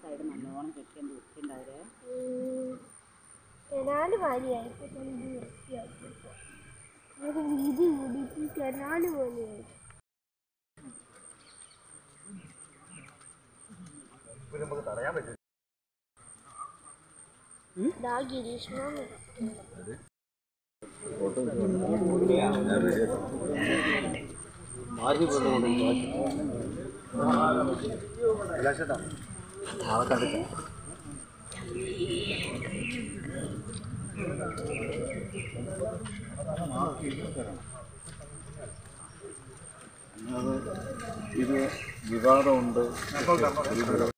side നല്ലോണം കെട്ടിയാൽ വൃത്തിണ്ടാവേ canal മാതിരിയായി ഇപ്പൊ കൊണ്ട് വൃത്തിയാക്കിയപ്പോ അത് വീതി കൂടിയിട്ട് കനാല് പോലെയായി ദാ ഗിരീഷ് മാമ ഇത് വിവാദമുണ്ട്